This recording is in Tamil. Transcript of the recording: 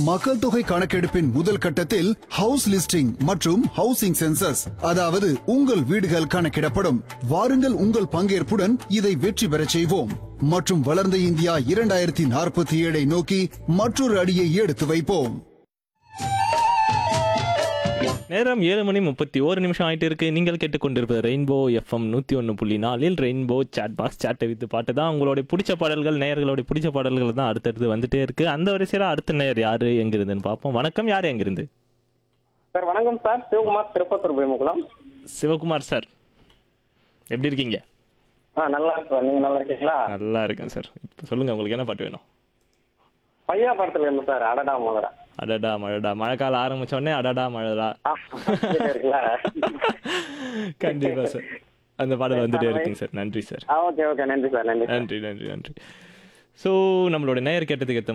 மக்கள் தொகை கணக்கெடுப்பின் முதல் கட்டத்தில் ஹவுஸ் லிஸ்டிங் மற்றும் ஹவுசிங் சென்சஸ் அதாவது உங்கள் வீடுகள் கணக்கிடப்படும் வாருங்கள் உங்கள் பங்கேற்புடன் இதை வெற்றி பெறச் செய்வோம் மற்றும் வளர்ந்த இந்தியா இரண்டாயிரத்தி நாற்பத்தி ஏழை நோக்கி மற்றொரு அடியை எடுத்து வைப்போம் நேரம் ஏழு மணி முப்பத்தி ஒரு நிமிஷம் ஆயிட்டு இருக்கு நீங்கள் கேட்டுக்கொண்டிருப்பது ரெயின்போ எஃப்எம் நூற்றி ஒன்று புள்ளி நாலில் ரெயின்போ சாட் பாக்ஸ் சாட்டை வித்து பாட்டு தான் உங்களுடைய பிடிச்ச பாடல்கள் நேயர்களுடைய பிடிச்ச பாடல்கள் தான் அடுத்தடுத்து வந்துட்டே இருக்கு அந்த வரிசையில் அடுத்த நேயர் யாரு எங்கிருந்துன்னு பார்ப்போம் வணக்கம் யார் எங்கிருந்து சார் வணக்கம் சார் சிவகுமார் திருப்பத்தூர் பயமுகுலம் சிவகுமார் சார் எப்படி இருக்கீங்க ஆ நல்லா இருக்கு நீங்க நல்லா இருக்கீங்களா நல்லா இருக்கேன் சார் இப்போ சொல்லுங்க உங்களுக்கு என்ன பாட்டு வேணும் பையா படத்துல இருந்து சார் அடடா முதடா அடடா மழடா மழை காலம் ஆரம்பிச்ச உடனே அடடா மழடா ஆ, இருக்குல்ல கண்டிப்பா சார் அந்த பாடல் வந்துட்டே இருக்குங்க சார் நன்றி சார் ஆ ஓகே ஓகே நன்றி சார் நன்றி சார் நன்றி நன்றி நன்றி ஸோ நம்மளோட நேயர் கேட்டதுக்கு ஏற்ற